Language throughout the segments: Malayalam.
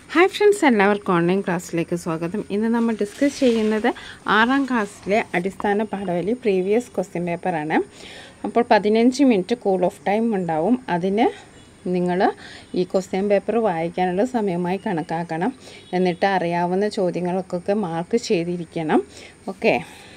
ഹായ് ഫ്രണ്ട്സ് എല്ലാവർക്കും ഓൺലൈൻ ക്ലാസ്സിലേക്ക് സ്വാഗതം ഇന്ന് നമ്മൾ ഡിസ്കസ് ചെയ്യുന്നത് ആറാം ക്ലാസ്സിലെ അടിസ്ഥാന പാഠവലി പ്രീവിയസ് ക്വസ്റ്റ്യൻ പേപ്പറാണ് അപ്പോൾ പതിനഞ്ച് മിനിറ്റ് കൂൾ ഓഫ് ടൈം ഉണ്ടാവും അതിന് നിങ്ങൾ ഈ ക്വസ്റ്റ്യൻ പേപ്പർ വായിക്കാനുള്ള സമയമായി കണക്കാക്കണം എന്നിട്ട് അറിയാവുന്ന ചോദ്യങ്ങൾക്കൊക്കെ മാർക്ക് ചെയ്തിരിക്കണം ഓക്കെ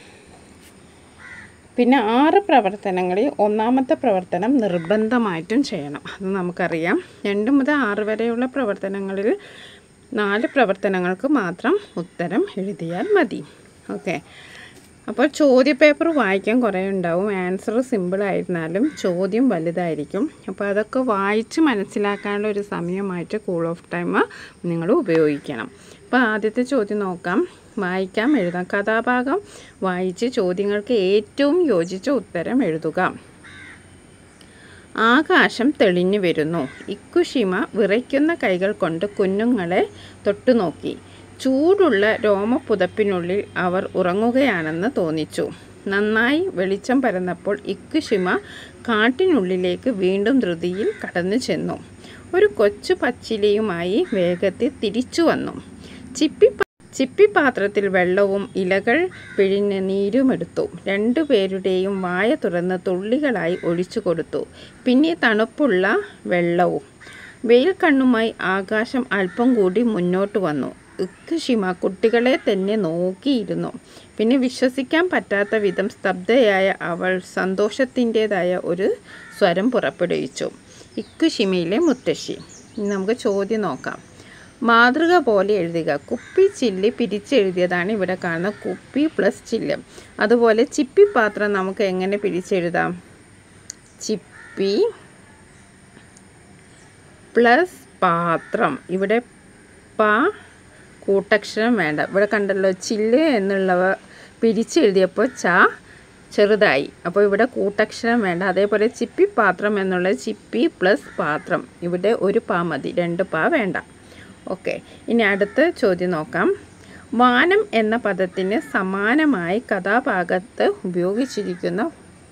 പിന്നെ ആറ് പ്രവർത്തനങ്ങളിൽ ഒന്നാമത്തെ പ്രവർത്തനം നിർബന്ധമായിട്ടും ചെയ്യണം അത് നമുക്കറിയാം രണ്ട് മുതൽ ആറ് വരെയുള്ള പ്രവർത്തനങ്ങളിൽ നാല് പ്രവർത്തനങ്ങൾക്ക് മാത്രം ഉത്തരം എഴുതിയാൽ മതി ഓക്കെ അപ്പോൾ ചോദ്യപേപ്പർ വായിക്കാൻ കുറേ ഉണ്ടാവും ആൻസർ സിമ്പിളായിരുന്നാലും ചോദ്യം വലുതായിരിക്കും അപ്പോൾ അതൊക്കെ വായിച്ച് മനസ്സിലാക്കാനുള്ള ഒരു സമയമായിട്ട് കൂൾ ഓഫ് ടൈം നിങ്ങൾ ഉപയോഗിക്കണം അപ്പോൾ ആദ്യത്തെ ചോദ്യം നോക്കാം വായിക്കാം എഴുതാം കഥാഭാഗം വായിച്ച് ചോദ്യങ്ങൾക്ക് ഏറ്റവും യോജിച്ച ഉത്തരം എഴുതുക ആകാശം തെളിഞ്ഞു വരുന്നു ഇക്കുഷിമ വിറയ്ക്കുന്ന കൈകൾ കൊണ്ട് കുഞ്ഞുങ്ങളെ തൊട്ടുനോക്കി ചൂടുള്ള രോമപുതപ്പിനുള്ളിൽ അവർ ഉറങ്ങുകയാണെന്ന് തോന്നിച്ചു നന്നായി വെളിച്ചം പരന്നപ്പോൾ ഇക്കുഷിമ കാട്ടിനുള്ളിലേക്ക് വീണ്ടും ധൃതിയിൽ കടന്നു ചെന്നു ഒരു കൊച്ചു പച്ചിലയുമായി വേഗത്തിൽ തിരിച്ചു വന്നു ചിപ്പി ചിപ്പിപ്പാത്രത്തിൽ വെള്ളവും ഇലകൾ പിഴിഞ്ഞ് നീരുമെടുത്തു രണ്ടുപേരുടെയും വായ തുറന്ന് തുള്ളികളായി ഒഴിച്ചു കൊടുത്തു പിന്നെ തണുപ്പുള്ള വെള്ളവും വെയിൽ കണ്ണുമായി ആകാശം അല്പം കൂടി മുന്നോട്ട് വന്നു ഇക്കുഷിമ കുട്ടികളെ തന്നെ നോക്കിയിരുന്നു പിന്നെ വിശ്വസിക്കാൻ പറ്റാത്ത വിധം സ്തബ്ധയായ അവൾ സന്തോഷത്തിൻ്റെതായ ഒരു സ്വരം പുറപ്പെടുവിച്ചു ഇക്കുഷിമയിലെ മുത്തശ്ശി ഇനി നമുക്ക് ചോദ്യം നോക്കാം മാതൃക പോലെ എഴുതുക കുപ്പി ചില്ല് പിരിച്ചെഴുതിയതാണ് ഇവിടെ കാണുന്ന കുപ്പി പ്ലസ് ചില്ല് അതുപോലെ ചിപ്പി പാത്രം നമുക്ക് എങ്ങനെ പിരിച്ചെഴുതാം ചിപ്പി പ്ലസ് പാത്രം ഇവിടെ പ കൂട്ടക്ഷരം വേണ്ട ഇവിടെ കണ്ടല്ലോ ചില്ല് എന്നുള്ളവ പിരിച്ചെഴുതിയപ്പോൾ ച ചെറുതായി അപ്പോൾ ഇവിടെ കൂട്ടക്ഷരം വേണ്ട അതേപോലെ ചിപ്പി പാത്രം എന്നുള്ള ചിപ്പി പ്ലസ് പാത്രം ഇവിടെ ഒരു പാ മതി രണ്ട് പാ വേണ്ട ഓക്കെ ഇനി അടുത്ത ചോദ്യം നോക്കാം വാനം എന്ന പദത്തിന് സമാനമായി കഥാഭാഗത്ത് ഉപയോഗിച്ചിരിക്കുന്ന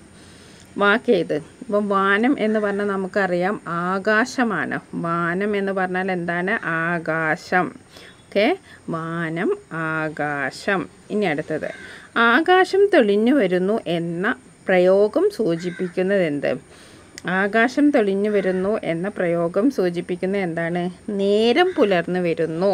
വാക്കേത് ഇപ്പം വാനം എന്ന് പറഞ്ഞാൽ നമുക്കറിയാം ആകാശമാണ് വാനം എന്ന് പറഞ്ഞാൽ എന്താണ് ആകാശം ഓക്കെ വാനം ആകാശം ഇനി അടുത്തത് ആകാശം തെളിഞ്ഞു വരുന്നു എന്ന പ്രയോഗം സൂചിപ്പിക്കുന്നത് എന്ത് ആകാശം തെളിഞ്ഞു വരുന്നു എന്ന പ്രയോഗം സൂചിപ്പിക്കുന്നത് എന്താണ് നേരം പുലർന്നു വരുന്നു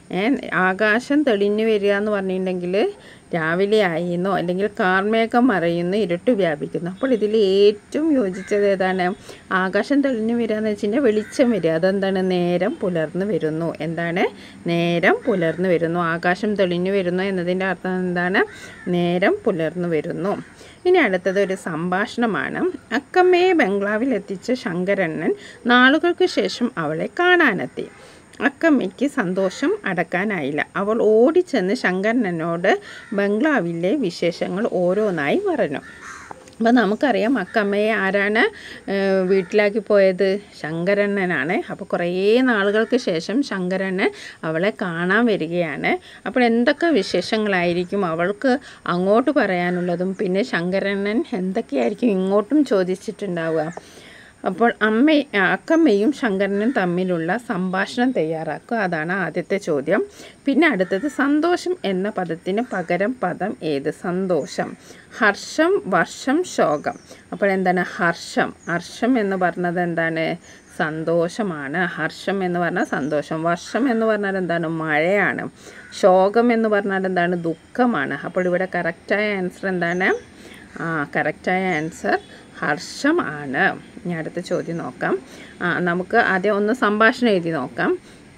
ആകാശം തെളിഞ്ഞു വരിക എന്ന് പറഞ്ഞിട്ടുണ്ടെങ്കിൽ രാവിലെ ആയിന്നോ അല്ലെങ്കിൽ കാർമേഘം മറയുന്നു ഇരുട്ട് വ്യാപിക്കുന്നു അപ്പോൾ ഇതിൽ ഏറ്റവും യോജിച്ചത് ഏതാണ് ആകാശം തെളിഞ്ഞു വരിക എന്ന് വെച്ചിട്ടുണ്ടെങ്കിൽ വെളിച്ചം വരിക അതെന്താണ് നേരം പുലർന്നു വരുന്നു എന്താണ് നേരം പുലർന്നു വരുന്നു ആകാശം തെളിഞ്ഞു വരുന്നു എന്നതിൻ്റെ അർത്ഥം എന്താണ് നേരം പുലർന്നു വരുന്നു ഇനി അടുത്തത് ഒരു സംഭാഷണമാണ് അക്കമ്മയെ ബംഗ്ലാവിൽ എത്തിച്ച ശങ്കരണ്ണൻ നാളുകൾക്ക് ശേഷം അവളെ കാണാനെത്തി അക്കമ്മയ്ക്ക് സന്തോഷം അടക്കാനായില്ല അവൾ ഓടിച്ചെന്ന് ശങ്കരനോട് ബംഗ്ലാവിലെ വിശേഷങ്ങൾ ഓരോന്നായി പറഞ്ഞു അപ്പോൾ നമുക്കറിയാം അക്കമ്മയെ ആരാണ് വീട്ടിലാക്കി പോയത് ശങ്കരണ്ണനാണ് അപ്പോൾ കുറേ നാളുകൾക്ക് ശേഷം ശങ്കരന് അവളെ കാണാൻ വരികയാണ് അപ്പോൾ എന്തൊക്കെ വിശേഷങ്ങളായിരിക്കും അവൾക്ക് അങ്ങോട്ട് പറയാനുള്ളതും പിന്നെ ശങ്കരണ്ണൻ എന്തൊക്കെയായിരിക്കും ഇങ്ങോട്ടും ചോദിച്ചിട്ടുണ്ടാവുക അപ്പോൾ അമ്മ അക്കമ്മയും ശങ്കരനും തമ്മിലുള്ള സംഭാഷണം തയ്യാറാക്കുക അതാണ് ആദ്യത്തെ ചോദ്യം പിന്നെ അടുത്തത് സന്തോഷം എന്ന പദത്തിന് പകരം പദം ഏത് സന്തോഷം ഹർഷം വർഷം ശോകം അപ്പോൾ എന്താണ് ഹർഷം ഹർഷം എന്ന് പറഞ്ഞത് എന്താണ് സന്തോഷമാണ് ഹർഷം എന്ന് പറഞ്ഞാൽ സന്തോഷം വർഷം എന്ന് പറഞ്ഞാൽ എന്താണ് മഴയാണ് ശോകം എന്ന് പറഞ്ഞാൽ എന്താണ് ദുഃഖമാണ് അപ്പോൾ ഇവിടെ കറക്റ്റായ ആൻസർ എന്താണ് ആ കറക്റ്റായ ആൻസർ ഹർഷമാണ് ഇനി അടുത്ത ചോദ്യം നോക്കാം ആ നമുക്ക് ആദ്യം ഒന്ന് സംഭാഷണം എഴുതി നോക്കാം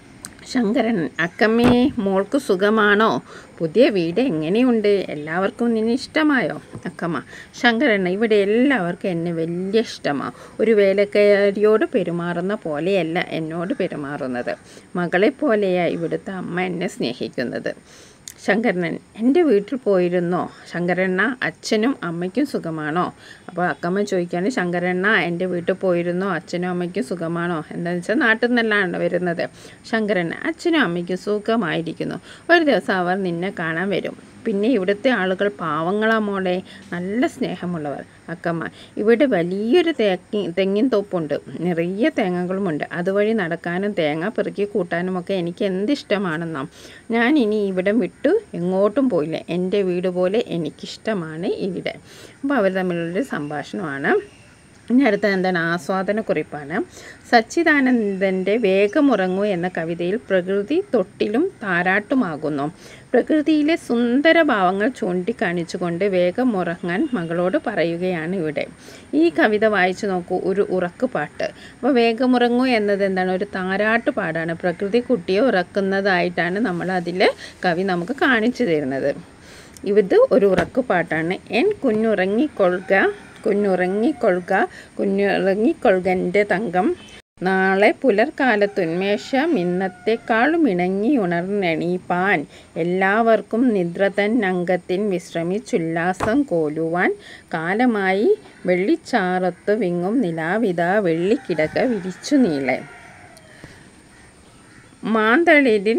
ശങ്കരൻ അക്കമ്മേ മോൾക്ക് സുഖമാണോ പുതിയ വീട് എങ്ങനെയുണ്ട് എല്ലാവർക്കും നിന്നെ ഇഷ്ടമായോ അക്കമ്മ ശങ്കരണ്ണ ഇവിടെ എല്ലാവർക്കും എന്നെ വലിയ ഇഷ്ടമാണ് ഒരു വേലക്കാരിയോട് പെരുമാറുന്ന പോലെയല്ല എന്നോട് പെരുമാറുന്നത് മകളെ പോലെയാണ് ഇവിടുത്തെ അമ്മ എന്നെ സ്നേഹിക്കുന്നത് ശങ്കരനൻ എൻ്റെ വീട്ടിൽ പോയിരുന്നോ ശങ്കരണ്ണ അച്ഛനും അമ്മയ്ക്കും സുഖമാണോ അപ്പോൾ അക്കമ്മ ചോദിക്കുകയാണ് ശങ്കരണ്ണ എൻ്റെ വീട്ടിൽ പോയിരുന്നോ അച്ഛനും അമ്മയ്ക്കും സുഖമാണോ എന്താണെന്ന് വെച്ചാൽ നാട്ടിൽ നിന്നെല്ലാം വരുന്നത് ശങ്കരണ്ണ അച്ഛനും അമ്മയ്ക്കും സുഖമായിരിക്കുന്നു ഒരു ദിവസം അവർ നിന്നെ കാണാൻ വരും പിന്നെ ഇവിടുത്തെ ആളുകൾ പാവങ്ങളാ മോളെ നല്ല സ്നേഹമുള്ളവർ അക്കമ്മ ഇവിടെ വലിയൊരു തേക്കി തെങ്ങിൻ തോപ്പുണ്ട് നിറയെ തേങ്ങകളുമുണ്ട് അതുവഴി നടക്കാനും തേങ്ങ പെറുക്കി കൂട്ടാനുമൊക്കെ എനിക്ക് എന്തിഷ്ടമാണെന്നോ ഞാൻ ഇനി ഇവിടം വിട്ടു എങ്ങോട്ടും പോയില്ല എൻ്റെ വീട് പോലെ എനിക്കിഷ്ടമാണ് ഇവിടെ അപ്പോൾ അവർ തമ്മിലുള്ളൊരു സംഭാഷണമാണ് ഇനി അടുത്ത എന്താണ് ആസ്വാദനക്കുറിപ്പാണ് സച്ചിദാനന്ദൻ്റെ വേഗമുറങ്ങൂ എന്ന കവിതയിൽ പ്രകൃതി തൊട്ടിലും താരാട്ടുമാകുന്നു പ്രകൃതിയിലെ സുന്ദര ഭാവങ്ങൾ ചൂണ്ടിക്കാണിച്ചുകൊണ്ട് വേഗമുറങ്ങാൻ മകളോട് പറയുകയാണ് ഇവിടെ ഈ കവിത വായിച്ചു നോക്കൂ ഒരു ഉറക്കുപാട്ട് അപ്പോൾ വേഗമുറങ്ങൂ എന്നത് എന്താണ് ഒരു താരാട്ട് പാടാണ് പ്രകൃതി കുട്ടിയെ ഉറക്കുന്നതായിട്ടാണ് നമ്മൾ അതിൽ കവി നമുക്ക് കാണിച്ചു തരുന്നത് ഇത് ഒരു ഉറക്കുപാട്ടാണ് എൻ കുഞ്ഞുറങ്ങിക്കൊള്ളുക കുഞ്ഞുറങ്ങിക്കൊള്ളുക കുഞ്ഞുറങ്ങിക്കൊള്ളുകൻ്റെ തങ്കം നാളെ പുലർക്കാലത്തുന്മേഷം ഇന്നത്തെക്കാളും ഇണങ്ങി ഉണർന്നെണീപ്പാൻ എല്ലാവർക്കും നിദ്രതൻ അംഗത്തിൻ വിശ്രമിച്ചുല്ലാസം കോലുവാൻ കാലമായി വെള്ളിച്ചാറത്തു വിങ്ങും നിലാവിത വെള്ളിക്കിടക വിരിച്ചു നീളെ മാന്തളിരിൽ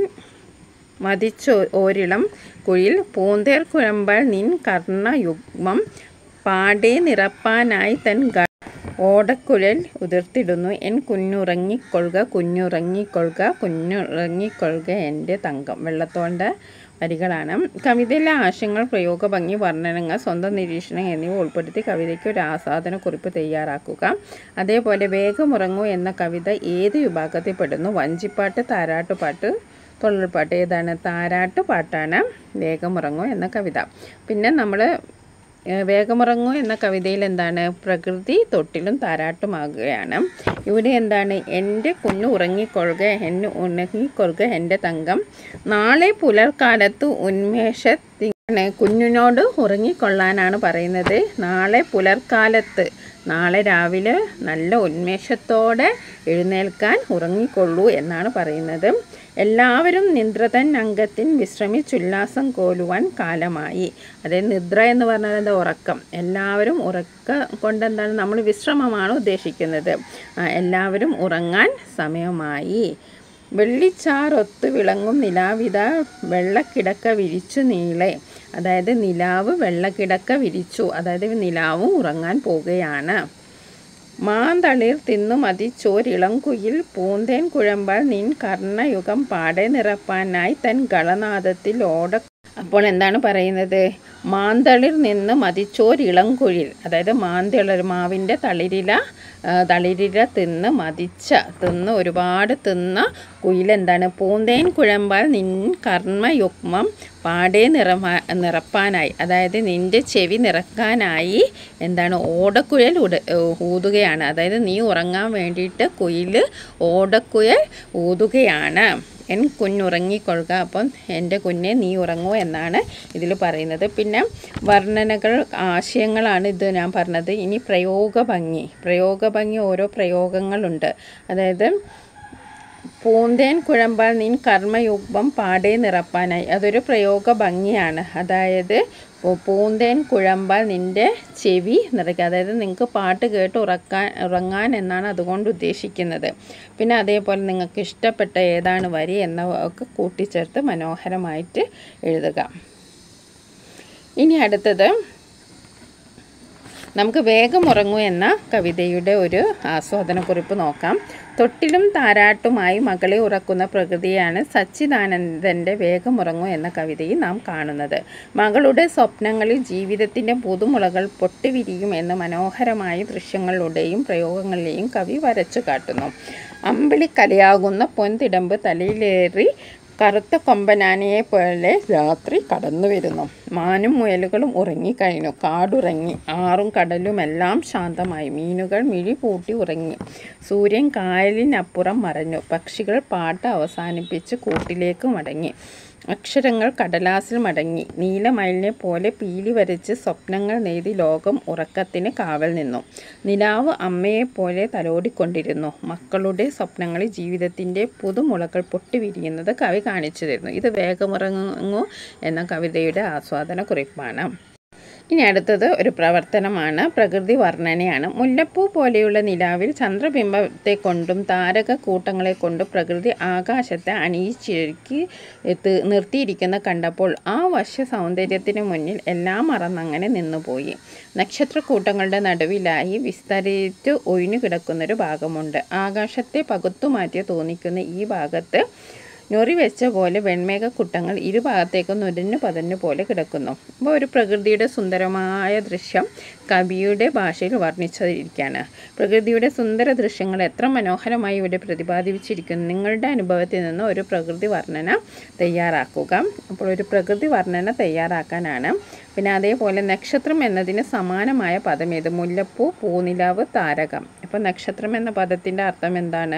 മതിച്ചോ ഓരിളം കുയിൽ പൂന്തേർ കുഴമ്പൽ നിൻ കർണയുഗ്മം പാടെ നിറപ്പാനായി തൻ ഗ ഓടക്കുഴൽ ഉതിർത്തിടുന്നു എൻ കുഞ്ഞുറങ്ങിക്കൊള്ളുക കുഞ്ഞുറങ്ങിക്കൊള്ളുക കുഞ്ഞുറങ്ങിക്കൊള്ളുക എൻ്റെ തങ്കം വെള്ളത്തോണ്ട വരികളാണ് കവിതയിലെ ആശയങ്ങൾ പ്രയോഗഭംഗി വർണ്ണനങ്ങൾ സ്വന്തം നിരീക്ഷണം എന്നിവ ഉൾപ്പെടുത്തി കവിതയ്ക്ക് ഒരു ആസ്വാദനക്കുറിപ്പ് തയ്യാറാക്കുക അതേപോലെ വേഗമുറങ്ങൂ എന്ന കവിത ഏത് വിഭാഗത്തിൽപ്പെടുന്നു വഞ്ചിപ്പാട്ട് താരാട്ടുപാട്ട് തൊഴിൽപ്പാട്ട് ഏതാണ് താരാട്ട് പാട്ടാണ് വേഗമുറങ്ങൂ എന്ന കവിത പിന്നെ നമ്മൾ വേഗമുറങ്ങൂ എന്ന കവിതയിൽ എന്താണ് പ്രകൃതി തൊട്ടിലും താരാട്ടുമാകുകയാണ് ഇവിടെ എന്താണ് എൻ്റെ കുഞ്ഞു ഉറങ്ങിക്കൊള്ളുക എന്നെ ഉണങ്ങിക്കൊള്ളുക എൻ്റെ തങ്കം നാളെ പുലർക്കാലത്ത് ഉന്മേഷത്തിങ്ങനെ കുഞ്ഞിനോട് ഉറങ്ങിക്കൊള്ളാനാണ് പറയുന്നത് നാളെ പുലർക്കാലത്ത് നാളെ രാവിലെ നല്ല ഉന്മേഷത്തോടെ എഴുന്നേൽക്കാൻ ഉറങ്ങിക്കൊള്ളൂ എന്നാണ് പറയുന്നത് എല്ലാവരും നിദ്രതൻ അംഗത്തിൻ വിശ്രമിച്ചുല്ലാസം കോലുവാൻ കാലമായി അതായത് നിദ്ര എന്ന് പറഞ്ഞാൽ എന്താ ഉറക്കം എല്ലാവരും ഉറക്ക കൊണ്ട് എന്താണ് നമ്മൾ വിശ്രമമാണ് ഉദ്ദേശിക്കുന്നത് ആ, എല്ലാവരും ഉറങ്ങാൻ സമയമായി വെള്ളിച്ചാറൊത്ത് വിളങ്ങും നിലാവിത വെള്ളക്കിടക്ക വിരിച്ചു നീളെ അതായത് നിലാവ് വെള്ളക്കിടക്ക വിരിച്ചു അതായത് നിലാവും ഉറങ്ങാൻ പോവുകയാണ് മാന്തളിർ തിന്നു മതിച്ചോരിളം കുയിൽ പൂന്തേൻ കുഴമ്പാൽ നിൻ കർണയുഗം പാടെ നിറപ്പാനായി തൻ ഗളനാദത്തിൽ ഓട അപ്പോൾ എന്താണ് പറയുന്നത് മാന്തളിർ നിന്ന് മതിച്ചോരിളം കുഴിൽ അതായത് മാന്തളിർ മാവിൻ്റെ തളിരില ആ, തളിരില തിന്ന് മതിച്ച തിന്ന് ഒരുപാട് തിന്ന കുയിൽ എന്താണ് പൂന്തേൻ കുഴമ്പാൽ നിൻ കർമ്മയുഗ്മം പാടെ നിറമാ നിറപ്പാനായി അതായത് നിൻ്റെ ചെവി നിറക്കാനായി എന്താണ് ഓടക്കുഴൽ ഉട ഊതുകയാണ് അതായത് നീ ഉറങ്ങാൻ വേണ്ടിയിട്ട് കുയിൽ ഓടക്കുഴൽ ഊതുകയാണ് എൻ കുഞ്ഞുറങ്ങിക്കൊള്ളുക അപ്പം എൻ്റെ കുഞ്ഞെ നീ ഉറങ്ങൂ എന്നാണ് ഇതിൽ പറയുന്നത് പിന്നെ വർണ്ണനകൾ ആശയങ്ങളാണ് ഇത് ഞാൻ പറഞ്ഞത് ഇനി പ്രയോഗഭംഗി പ്രയോഗഭംഗി ഓരോ പ്രയോഗങ്ങളുണ്ട് അതായത് പൂന്തേൻ കുഴമ്പാൽ നിൻ കർമ്മയുഗ്മം പാടെ നിറപ്പാനായി അതൊരു പ്രയോഗ ഭംഗിയാണ് അതായത് പൂ- പൂന്തേൻ കുഴമ്പാൽ നിൻ്റെ ചെവി നിറയ്ക്കുക അതായത് നിങ്ങൾക്ക് പാട്ട് കേട്ട് ഉറക്കാൻ ഉറങ്ങാൻ എന്നാണ് അതുകൊണ്ട് ഉദ്ദേശിക്കുന്നത് പിന്നെ അതേപോലെ നിങ്ങൾക്ക് ഇഷ്ടപ്പെട്ട ഏതാണ് വരി എന്ന ഒക്കെ കൂട്ടിച്ചേർത്ത് മനോഹരമായിട്ട് എഴുതുക ഇനി അടുത്തത് നമുക്ക് വേഗം ഉറങ്ങൂ എന്ന കവിതയുടെ ഒരു ആസ്വാദനക്കുറിപ്പ് നോക്കാം തൊട്ടിലും താരാട്ടുമായി മകളെ ഉറക്കുന്ന പ്രകൃതിയാണ് സച്ചിദാനന്ദൻ്റെ വേഗം ഉറങ്ങൂ എന്ന കവിതയിൽ നാം കാണുന്നത് മകളുടെ സ്വപ്നങ്ങളിൽ ജീവിതത്തിൻ്റെ പുതുമുളകൾ പൊട്ടിവിരിയും എന്ന മനോഹരമായ ദൃശ്യങ്ങളിലൂടെയും പ്രയോഗങ്ങളിലെയും കവി വരച്ചു കാട്ടുന്നു അമ്പിളിക്കലയാകുന്ന പൊൻതിടമ്പ് തലയിലേറി കറുത്ത കൊമ്പനാനയെ പോലെ രാത്രി കടന്നു വരുന്നു മാനും മുയലുകളും ഉറങ്ങിക്കഴിഞ്ഞു കാടുറങ്ങി ആറും കടലുമെല്ലാം ശാന്തമായി മീനുകൾ മിഴി പൂട്ടി ഉറങ്ങി സൂര്യൻ കായലിനപ്പുറം മറഞ്ഞു പക്ഷികൾ പാട്ട് അവസാനിപ്പിച്ച് കൂട്ടിലേക്ക് മടങ്ങി അക്ഷരങ്ങൾ കടലാസിൽ മടങ്ങി നീലമയിലിനെ പോലെ പീലി വരച്ച് സ്വപ്നങ്ങൾ നെയ്തി ലോകം ഉറക്കത്തിന് കാവൽ നിന്നു നിലാവ് അമ്മയെപ്പോലെ തലോടിക്കൊണ്ടിരുന്നു മക്കളുടെ സ്വപ്നങ്ങളിൽ ജീവിതത്തിൻ്റെ പുതുമുളകൾ പൊട്ടിവിരിയുന്നത് കവി കാണിച്ചു തരുന്നു ഇത് വേഗമുറങ്ങു എന്ന കവിതയുടെ ആസ്വാദന കുറിപ്പാണ് ഇനി അടുത്തത് ഒരു പ്രവർത്തനമാണ് പ്രകൃതി വർണ്ണനയാണ് മുല്ലപ്പൂ പോലെയുള്ള നിലാവിൽ ചന്ദ്രബിംബത്തെ കൊണ്ടും താരക കൂട്ടങ്ങളെ കൊണ്ടും പ്രകൃതി ആകാശത്തെ അണിയിച്ചിരുക്കി എത്ത് നിർത്തിയിരിക്കുന്ന കണ്ടപ്പോൾ ആ വശ്യ സൗന്ദര്യത്തിന് മുന്നിൽ എല്ലാം മറന്നങ്ങനെ നിന്നുപോയി നക്ഷത്രക്കൂട്ടങ്ങളുടെ നടുവിലായി വിസ്തരിച്ച് ഒഴിഞ്ഞു കിടക്കുന്നൊരു ഭാഗമുണ്ട് ആകാശത്തെ പകുത്തുമാറ്റി തോന്നിക്കുന്ന ഈ ഭാഗത്ത് ഞൊറി വെച്ച പോലെ വെൺമേഘക്കുട്ടങ്ങൾ ഇരുഭാഗത്തേക്കും നുരഞ്ഞു പതഞ്ഞു പോലെ കിടക്കുന്നു അപ്പോൾ ഒരു പ്രകൃതിയുടെ സുന്ദരമായ ദൃശ്യം കവിയുടെ ഭാഷയിൽ വർണ്ണിച്ചിരിക്കുകയാണ് പ്രകൃതിയുടെ സുന്ദര ദൃശ്യങ്ങൾ എത്ര മനോഹരമായി ഇവിടെ പ്രതിപാദിച്ചിരിക്കുന്നു നിങ്ങളുടെ അനുഭവത്തിൽ നിന്ന് ഒരു പ്രകൃതി വർണ്ണന തയ്യാറാക്കുക അപ്പോൾ ഒരു പ്രകൃതി വർണ്ണന തയ്യാറാക്കാനാണ് പിന്നെ അതേപോലെ നക്ഷത്രം എന്നതിന് സമാനമായ പദം ഏത് മുല്ലപ്പൂ പൂനിലാവ് താരകം അപ്പോൾ നക്ഷത്രം എന്ന പദത്തിൻ്റെ അർത്ഥം എന്താണ്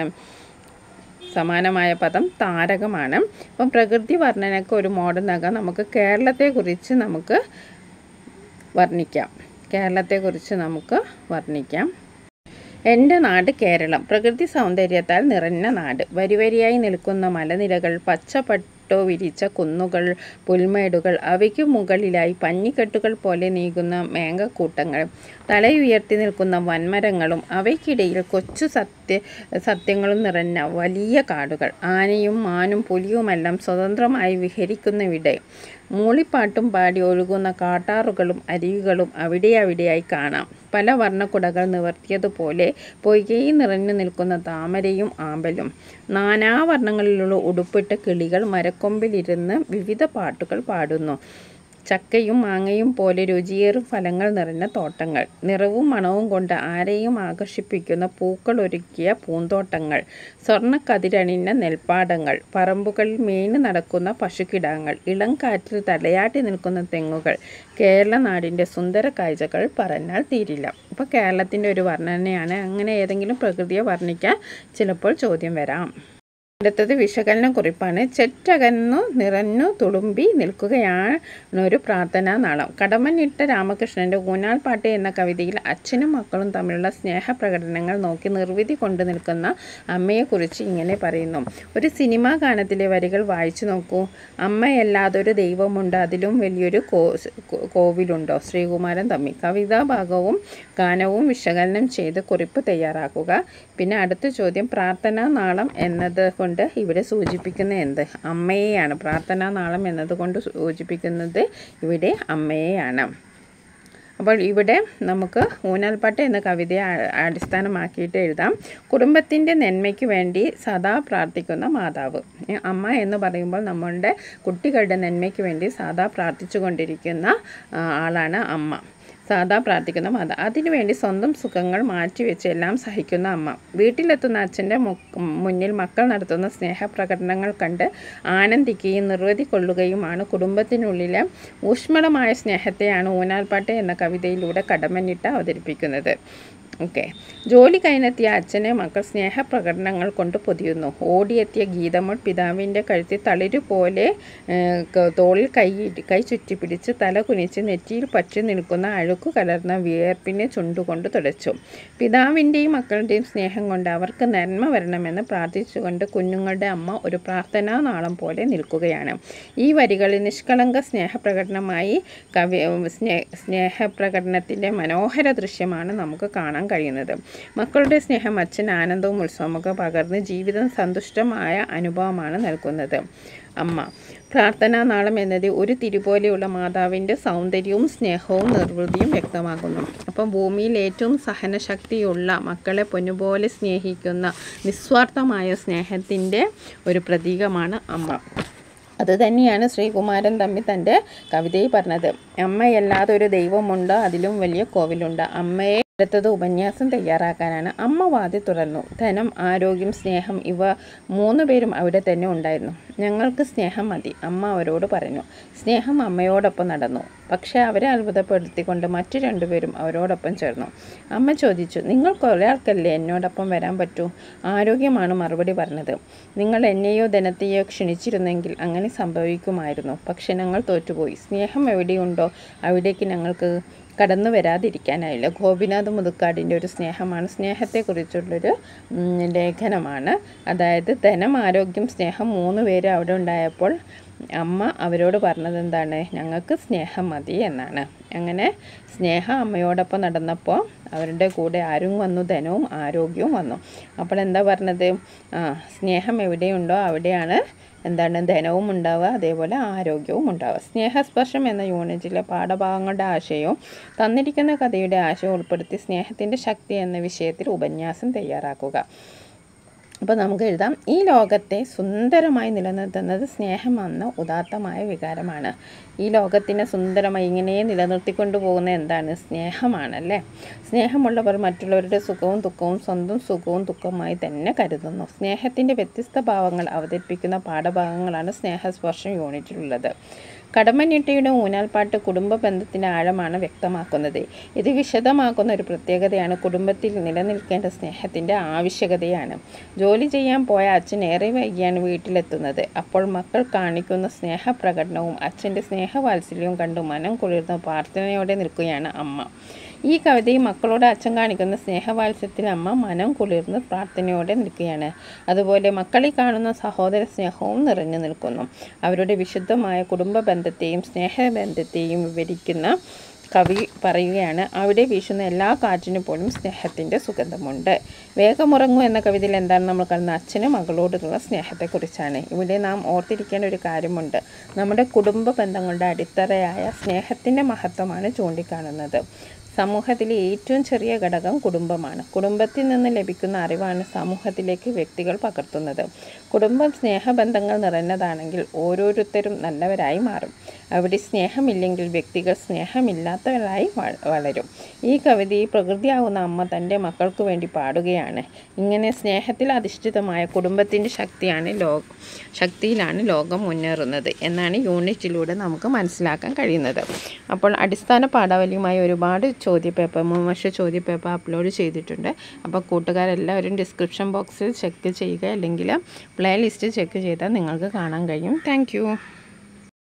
സമാനമായ പദം താരകമാണ് അപ്പം പ്രകൃതി വർണ്ണനയ്ക്ക് ഒരു മോഡൽ നൽകാൻ നമുക്ക് കേരളത്തെക്കുറിച്ച് നമുക്ക് വർണ്ണിക്കാം കേരളത്തെക്കുറിച്ച് നമുക്ക് വർണ്ണിക്കാം എൻ്റെ നാട് കേരളം പ്രകൃതി സൗന്ദര്യത്താൽ നിറഞ്ഞ നാട് വരിവരിയായി നിൽക്കുന്ന മലനിരകൾ പച്ചപ്പട്ടോ വിരിച്ച കുന്നുകൾ പുൽമേടുകൾ അവയ്ക്കു മുകളിലായി പഞ്ഞിക്കെട്ടുകൾ പോലെ നീങ്ങുന്ന മേഘക്കൂട്ടങ്ങൾ തലയുയർത്തി നിൽക്കുന്ന വൻമരങ്ങളും അവയ്ക്കിടയിൽ കൊച്ചു സത്യ സത്യങ്ങളും നിറഞ്ഞ വലിയ കാടുകൾ ആനയും മാനും പുലിയുമെല്ലാം സ്വതന്ത്രമായി വിഹരിക്കുന്നിവിടെ മൂളിപ്പാട്ടും പാടി ഒഴുകുന്ന കാട്ടാറുകളും അരുവികളും അവിടെ അവിടെയായി കാണാം പല വർണ്ണക്കുടകൾ നിവർത്തിയതുപോലെ പൊയ്കയിൽ നിറഞ്ഞു നിൽക്കുന്ന താമരയും ആമ്പലും നാനാവർണ്ണങ്ങളിലുള്ള ഉടുപ്പിട്ട കിളികൾ മരക്കൊമ്പിലിരുന്ന് വിവിധ പാട്ടുകൾ പാടുന്നു ചക്കയും മാങ്ങയും പോലെ രുചിയേറും ഫലങ്ങൾ നിറഞ്ഞ തോട്ടങ്ങൾ നിറവും മണവും കൊണ്ട് ആരെയും ആകർഷിപ്പിക്കുന്ന പൂക്കൾ ഒരുക്കിയ പൂന്തോട്ടങ്ങൾ സ്വർണ്ണക്കതിരണിഞ്ഞ നെൽപ്പാടങ്ങൾ പറമ്പുകളിൽ മേഞ്ഞു നടക്കുന്ന പശുക്കിടാങ്ങൾ ഇളം കാറ്റിൽ തലയാട്ടി നിൽക്കുന്ന തെങ്ങുകൾ കേരള നാടിൻ്റെ സുന്ദര കാഴ്ചകൾ പറഞ്ഞാൽ തീരില്ല അപ്പോൾ കേരളത്തിൻ്റെ ഒരു വർണ്ണനയാണ് അങ്ങനെ ഏതെങ്കിലും പ്രകൃതിയെ വർണ്ണിക്കാൻ ചിലപ്പോൾ ചോദ്യം വരാം അടുത്തത് വിശകലന കുറിപ്പാണ് ചെറ്റകന്നു നിറഞ്ഞു തുളുമ്പി നിൽക്കുകയാണ് ഒരു പ്രാർത്ഥനാ നാളം കടമനിട്ട രാമകൃഷ്ണൻ്റെ ഊനാൽപ്പാട്ട് എന്ന കവിതയിൽ അച്ഛനും മക്കളും തമ്മിലുള്ള സ്നേഹപ്രകടനങ്ങൾ നോക്കി നിർവിധി കൊണ്ടു നിൽക്കുന്ന അമ്മയെക്കുറിച്ച് ഇങ്ങനെ പറയുന്നു ഒരു സിനിമാ ഗാനത്തിലെ വരികൾ വായിച്ചു നോക്കൂ അമ്മയല്ലാതൊരു ദൈവമുണ്ട് അതിലും വലിയൊരു കോ കോവിലുണ്ടോ ശ്രീകുമാരൻ തമ്മി കവിതാ ഭാഗവും ഗാനവും വിശകലനം ചെയ്ത് കുറിപ്പ് തയ്യാറാക്കുക പിന്നെ അടുത്ത ചോദ്യം പ്രാർത്ഥനാ നാളം എന്നത് കൊണ്ട് ഇവിടെ സൂചിപ്പിക്കുന്ന എന്ത് അമ്മയെയാണ് പ്രാർത്ഥനാ നാളം എന്നതുകൊണ്ട് സൂചിപ്പിക്കുന്നത് ഇവിടെ അമ്മയെയാണ് അപ്പോൾ ഇവിടെ നമുക്ക് ഊനാൽപ്പാട്ട് എന്ന കവിതയെ ആ- അടിസ്ഥാനമാക്കിയിട്ട് എഴുതാം കുടുംബത്തിൻ്റെ നന്മയ്ക്ക് വേണ്ടി സദാ പ്രാർത്ഥിക്കുന്ന മാതാവ് ഏ, അമ്മ എന്ന് പറയുമ്പോൾ നമ്മളുടെ കുട്ടികളുടെ നന്മയ്ക്ക് വേണ്ടി സദാ പ്രാർത്ഥിച്ചു കൊണ്ടിരിക്കുന്ന ആ, ആളാണ് അമ്മ സാധാ പ്രാർത്ഥിക്കുന്ന മാത അതിനുവേണ്ടി സ്വന്തം സുഖങ്ങൾ മാറ്റിവെച്ച് എല്ലാം സഹിക്കുന്ന അമ്മ വീട്ടിലെത്തുന്ന അച്ഛൻ്റെ മുന്നിൽ മക്കൾ നടത്തുന്ന സ്നേഹപ്രകടനങ്ങൾ കണ്ട് ആനന്ദിക്കുകയും നിർവൃതി കൊള്ളുകയുമാണ് കുടുംബത്തിനുള്ളിലെ ഊഷ്മളമായ സ്നേഹത്തെയാണ് ഊനാൽപ്പാട്ട് എന്ന കവിതയിലൂടെ കടമനിട്ട് അവതരിപ്പിക്കുന്നത് ഓക്കെ ജോലി കഴിഞ്ഞെത്തിയ അച്ഛനെ മക്കൾ സ്നേഹപ്രകടനങ്ങൾ കൊണ്ട് പൊതിയുന്നു ഓടിയെത്തിയ ഗീതമോൾ പിതാവിൻ്റെ കഴുത്തിൽ തളിരു പോലെ ഏഹ്, ക- തോളിൽ കൈ കൈ ചുറ്റിപ്പിടിച്ച് തല കുനിച്ച് നെറ്റിയിൽ പറ്റി നിൽക്കുന്ന അഴുക്കു കലർന്ന വിയർപ്പിനെ ചുണ്ടുകൊണ്ട് തുടച്ചു പിതാവിൻ്റെയും മക്കളുടെയും സ്നേഹം കൊണ്ട് അവർക്ക് നന്മ വരണമെന്ന് പ്രാർത്ഥിച്ചുകൊണ്ട് കുഞ്ഞുങ്ങളുടെ അമ്മ ഒരു പ്രാർത്ഥനാ നാളം പോലെ നിൽക്കുകയാണ് ഈ വരികളിൽ നിഷ്കളങ്ക സ്നേഹപ്രകടനമായി കവി സ്നേ സ്നേഹപ്രകടനത്തിൻ്റെ മനോഹര ദൃശ്യമാണ് നമുക്ക് കാണാൻ കഴിയുന്നത് മക്കളുടെ സ്നേഹം അച്ഛൻ ആനന്ദവും ഉത്സവമൊക്കെ പകർന്ന് ജീവിതം സന്തുഷ്ടമായ അനുഭവമാണ് നൽകുന്നത് അമ്മ പ്രാർത്ഥനാ നാളം എന്നത് ഒരു തിരുപോലെയുള്ള മാതാവിൻ്റെ സൗന്ദര്യവും സ്നേഹവും നിർവൃതിയും വ്യക്തമാകുന്നു അപ്പം ഭൂമിയിൽ ഏറ്റവും സഹനശക്തിയുള്ള മക്കളെ പൊന്നുപോലെ സ്നേഹിക്കുന്ന നിസ്വാർത്ഥമായ സ്നേഹത്തിൻ്റെ ഒരു പ്രതീകമാണ് അമ്മ അത് തന്നെയാണ് ശ്രീകുമാരൻ തമ്പി തൻ്റെ കവിതയിൽ പറഞ്ഞത് അമ്മയല്ലാതെ ഒരു ദൈവമുണ്ട് അതിലും വലിയ കോവിലുണ്ട് അമ്മയെ അടുത്തത് ഉപന്യാസം തയ്യാറാക്കാനാണ് അമ്മ വാതി തുറന്നു ധനം ആരോഗ്യം സ്നേഹം ഇവ മൂന്ന് പേരും അവിടെ തന്നെ ഉണ്ടായിരുന്നു ഞങ്ങൾക്ക് സ്നേഹം മതി അമ്മ അവരോട് പറഞ്ഞു സ്നേഹം അമ്മയോടൊപ്പം നടന്നു പക്ഷേ അവരെ അത്ഭുതപ്പെടുത്തിക്കൊണ്ട് മറ്റു രണ്ടുപേരും അവരോടൊപ്പം ചേർന്നു അമ്മ ചോദിച്ചു നിങ്ങൾക്ക് ഒരാൾക്കല്ലേ എന്നോടൊപ്പം വരാൻ പറ്റൂ ആരോഗ്യമാണ് മറുപടി പറഞ്ഞത് നിങ്ങൾ എന്നെയോ ധനത്തെയോ ക്ഷണിച്ചിരുന്നെങ്കിൽ അങ്ങനെ സംഭവിക്കുമായിരുന്നു പക്ഷെ ഞങ്ങൾ തോറ്റുപോയി സ്നേഹം എവിടെയുണ്ടോ അവിടേക്ക് ഞങ്ങൾക്ക് കടന്നു വരാതിരിക്കാനായില്ല ഗോപിനാഥ് മുതുക്കാടിൻ്റെ ഒരു സ്നേഹമാണ് സ്നേഹത്തെക്കുറിച്ചുള്ളൊരു ഉം, ലേഖനമാണ് അതായത് ധനം ആരോഗ്യം സ്നേഹം മൂന്ന് പേര് അവിടെ ഉണ്ടായപ്പോൾ അമ്മ അവരോട് പറഞ്ഞത് എന്താണ് ഞങ്ങൾക്ക് സ്നേഹം മതി എന്നാണ് അങ്ങനെ സ്നേഹ അമ്മയോടൊപ്പം നടന്നപ്പോൾ അവരുടെ കൂടെ ആരും വന്നു ധനവും ആരോഗ്യവും വന്നു അപ്പോൾ എന്താ പറഞ്ഞത് ആ സ്നേഹം എവിടെയുണ്ടോ അവിടെയാണ് എന്താണ് ധനവും ഉണ്ടാവുക അതേപോലെ ആരോഗ്യവും ഉണ്ടാവുക സ്നേഹസ്പർശം എന്ന യൂണിറ്റിലെ പാഠഭാഗങ്ങളുടെ ആശയവും തന്നിരിക്കുന്ന കഥയുടെ ആശയം ഉൾപ്പെടുത്തി സ്നേഹത്തിൻ്റെ ശക്തി എന്ന വിഷയത്തിൽ ഉപന്യാസം തയ്യാറാക്കുക അപ്പോൾ നമുക്ക് എഴുതാം ഈ ലോകത്തെ സുന്ദരമായി നിലനിർത്തുന്നത് സ്നേഹം എന്ന ഉദാത്തമായ വികാരമാണ് ഈ ലോകത്തിനെ സുന്ദരമായി ഇങ്ങനെ നിലനിർത്തിക്കൊണ്ടു പോകുന്ന എന്താണ് സ്നേഹമാണല്ലേ സ്നേഹമുള്ളവർ മറ്റുള്ളവരുടെ സുഖവും ദുഃഖവും സ്വന്തം സുഖവും ദുഃഖമായി തന്നെ കരുതുന്നു സ്നേഹത്തിൻ്റെ വ്യത്യസ്ത ഭാവങ്ങൾ അവതരിപ്പിക്കുന്ന പാഠഭാഗങ്ങളാണ് സ്നേഹസ്പർശം യൂണിറ്റിലുള്ളത് കടമ്മനിട്ടയുടെ ഊനാൽപ്പാട്ട് കുടുംബ ബന്ധത്തിൻ്റെ ആഴമാണ് വ്യക്തമാക്കുന്നത് ഇത് വിശദമാക്കുന്ന ഒരു പ്രത്യേകതയാണ് കുടുംബത്തിൽ നിലനിൽക്കേണ്ട സ്നേഹത്തിൻ്റെ ആവശ്യകതയാണ് ജോലി ചെയ്യാൻ പോയ അച്ഛൻ ഏറെ വൈകിയാണ് വീട്ടിലെത്തുന്നത് അപ്പോൾ മക്കൾ കാണിക്കുന്ന സ്നേഹപ്രകടനവും അച്ഛൻ്റെ സ്നേഹവാത്സല്യവും കണ്ടു മനം കുളിർന്ന പ്രാർത്ഥനയോടെ നിൽക്കുകയാണ് അമ്മ ഈ കവിതയിൽ മക്കളോട് അച്ഛൻ കാണിക്കുന്ന സ്നേഹവാത്സ്യത്തിൽ അമ്മ മനം കുളിർന്ന് പ്രാർത്ഥനയോടെ നിൽക്കുകയാണ് അതുപോലെ മക്കളിൽ കാണുന്ന സഹോദര സ്നേഹവും നിറഞ്ഞു നിൽക്കുന്നു അവരുടെ വിശുദ്ധമായ കുടുംബ ബന്ധത്തെയും സ്നേഹബന്ധത്തെയും വിവരിക്കുന്ന കവി പറയുകയാണ് അവിടെ വീശുന്ന എല്ലാ കാറ്റിനും പോലും സ്നേഹത്തിൻ്റെ സുഗന്ധമുണ്ട് വേഗമുറങ്ങൂ എന്ന കവിതയിൽ എന്താണ് നമ്മൾ കാണുന്നത് അച്ഛനും മകളോടുള്ള സ്നേഹത്തെക്കുറിച്ചാണ് ഇവിടെ നാം ഓർത്തിരിക്കേണ്ട ഒരു കാര്യമുണ്ട് നമ്മുടെ കുടുംബ ബന്ധങ്ങളുടെ അടിത്തറയായ സ്നേഹത്തിൻ്റെ മഹത്വമാണ് ചൂണ്ടിക്കാണുന്നത് സമൂഹത്തിലെ ഏറ്റവും ചെറിയ ഘടകം കുടുംബമാണ് കുടുംബത്തിൽ നിന്ന് ലഭിക്കുന്ന അറിവാണ് സമൂഹത്തിലേക്ക് വ്യക്തികൾ പകർത്തുന്നത് കുടുംബം സ്നേഹബന്ധങ്ങൾ നിറഞ്ഞതാണെങ്കിൽ ഓരോരുത്തരും നല്ലവരായി മാറും അവിടെ സ്നേഹമില്ലെങ്കിൽ വ്യക്തികൾ സ്നേഹമില്ലാത്തവരായി വ- വളരും ഈ കവിതയിൽ പ്രകൃതിയാവുന്ന അമ്മ തൻ്റെ മക്കൾക്ക് വേണ്ടി പാടുകയാണ് ഇങ്ങനെ സ്നേഹത്തിൽ അധിഷ്ഠിതമായ കുടുംബത്തിൻ്റെ ശക്തിയാണ് ലോക ശക്തിയിലാണ് ലോകം മുന്നേറുന്നത് എന്നാണ് യൂണിറ്റിലൂടെ നമുക്ക് മനസ്സിലാക്കാൻ കഴിയുന്നത് അപ്പോൾ അടിസ്ഥാന പാഠാവലിയുമായി ഒരുപാട് ചോദ്യപേപ്പർ മൂന്ന് ചോദ്യപേപ്പർ അപ്ലോഡ് ചെയ്തിട്ടുണ്ട് അപ്പോൾ കൂട്ടുകാരെല്ലാവരും ഡിസ്ക്രിപ്ഷൻ ബോക്സിൽ ചെക്ക് ചെയ്യുക അല്ലെങ്കിൽ പ്ലേ ലിസ്റ്റ് ചെക്ക് ചെയ്താൽ നിങ്ങൾക്ക് കാണാൻ കഴിയും താങ്ക്